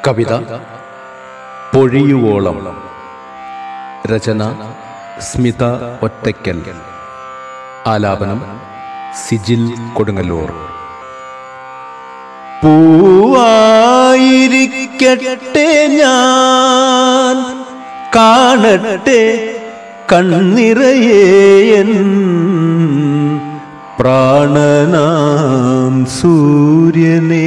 കവിത പൊഴിയുവോളം രചന സ്മിത ഒറ്റയ്ക്കൽ ആലാപനം സിജിൽ കൊടുങ്ങല്ലൂർ പൂവായിരിക്കട്ടെ ഞാൻ കാണട്ടെ കണ്ണിറയേയൻ പ്രാണനാം സൂര്യനെ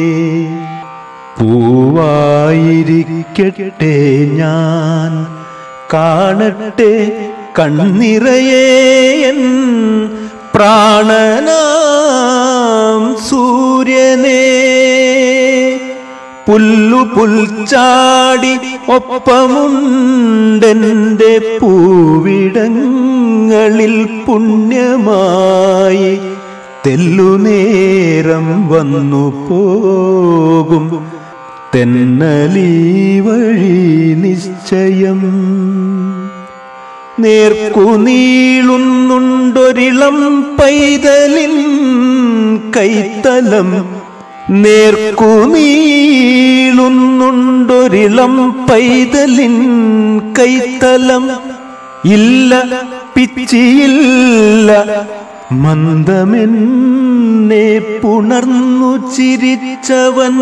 പൂവായിരിക്കട്ടെ ഞാൻ കാണട്ടെ കണ്ണിറയേയൻ പ്രാണനാം സൂര്യനെ പുല്ലു പുൽച്ചാടി ഒപ്പമുണ്ടെന്റെ പൂവിടങ്ങളിൽ പുണ്യമായി തെല്ലുനേരം വന്നു പോകും തെന്നലീ വഴി നിശ്ചയം നേർക്കുനീളുന്നുണ്ടൊരിളം പൈതലിൻ കൈത്തലം നേർക്കുനീളുന്നുണ്ടൊരിളം പൈതലിൻ കൈത്തലം ഇല്ല പിച്ചിയില്ല മന്ദമെന്നെ പുണർന്നു ചിരിച്ചവൻ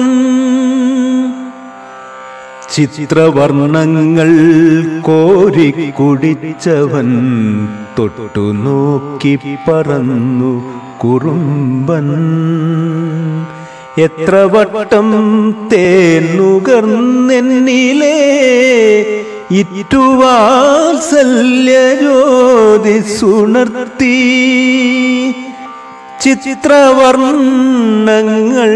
ചിത്രവർണ്ണങ്ങൾ കോരി കുടിച്ചവൻ തൊട്ടു നോക്കി പറന്നു കുറുമ്പൻ എത്ര വട്ടം തേന്നുകർന്നെന്നിലേ ഇറ്റുവാത്സല്യജ്യോതി സുണർത്തി ചിത്രവർണ്ണങ്ങൾ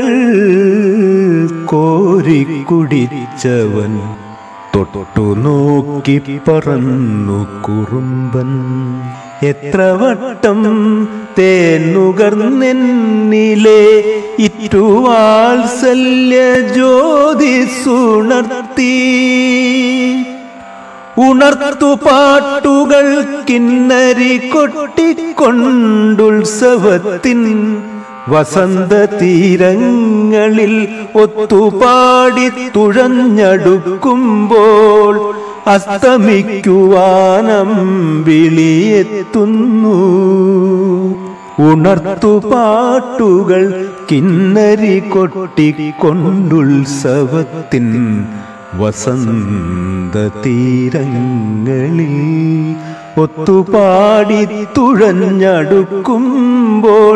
കോരി കുടിച്ചവൻ തൊട്ടു നോക്കി പറന്നു കുറുമ്പൻ എത്ര വട്ടം തേന്നുകർന്നെന്നിലെ ഇറ്റുവാത്സല്യ ജ്യോതി സുണർത്തി ഉണർത്തു പാട്ടുകൾ കിന്നരി കൊട്ടിക്കൊണ്ടുത്സവത്തിൻ വസന്ത തീരങ്ങളിൽ ഒത്തുപാടി തുഴഞ്ഞടുക്കുമ്പോൾ അസ്തമിക്കുവാനം വിളിയെത്തുന്നു ഉണർത്തു പാട്ടുകൾ കിന്നരി കൊട്ടിക്കൊണ്ടുത്സവത്തിൻ വസന്ത തീരങ്ങളിൽ ഒത്തുപാടി തുഴഞ്ഞടുക്കുമ്പോൾ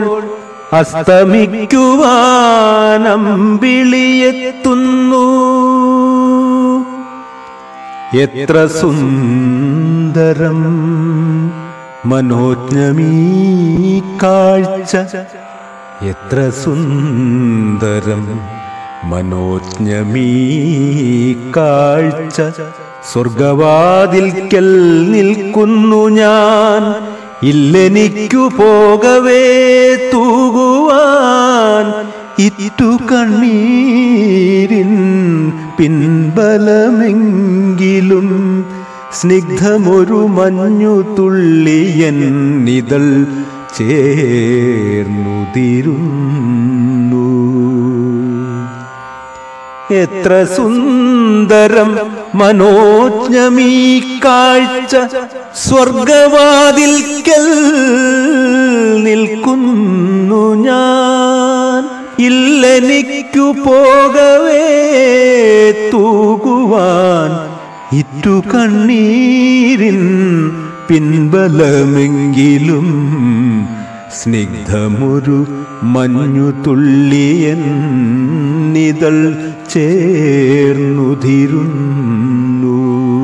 അസ്തമിക്കുവാനമ്പിളിയെത്തുന്നു എത്ര സുന്ദരം മനോജ്ഞമീ കാഴ്ച എത്ര സുന്ദരം മനോജ്ഞമീ കാഴ്ച സ്വർഗവാതിൽക്കൽ നിൽക്കുന്നു ഞാൻ ഇല്ലെനിക്കു പോകവേ തൂകുവാൻ ഇറ്റു കണ്ണീരിൻ പിൻബലമെങ്കിലും സ്നിഗ്ധമൊരു മഞ്ഞു തുള്ളിയൻ നിതൾ ചേർന്നുതിരുന്നു എത്ര സുന്ദരം മനോജ്ഞമീ കാഴ്ച സ്വർഗവാതിൽക്കൽ നിൽക്കുന്നു ഞാൻ ഇല്ലെനിക്കു പോകവേ തൂകുവാൻ ഇറ്റു കണ്ണീരിൻ പിൻബലമെങ്കിലും സ്നിഗ്ധമൊരു മഞ്ഞു തുള്ളിയൻ നിതൾ ചേർന്നുതിരുന്നു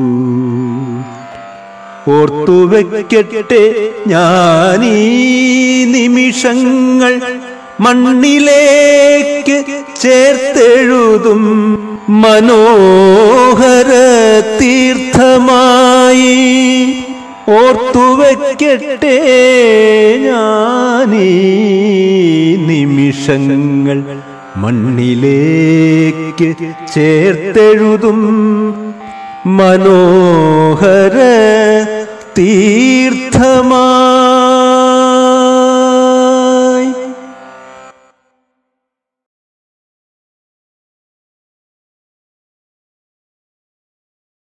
ഓർത്തുവെക്കട്ടെ ഞാനീ നിമിഷങ്ങൾ മണ്ണിലേക്ക് ചേർത്തെഴുതും മനോഹര തീർത്ഥമായി ഓർത്തുവെക്കട്ടെ ഞാനീ നിമിഷങ്ങൾ മണ്ണിലേക്ക് ചേർത്തെഴുതും മനോഹര തീർത്ഥമായി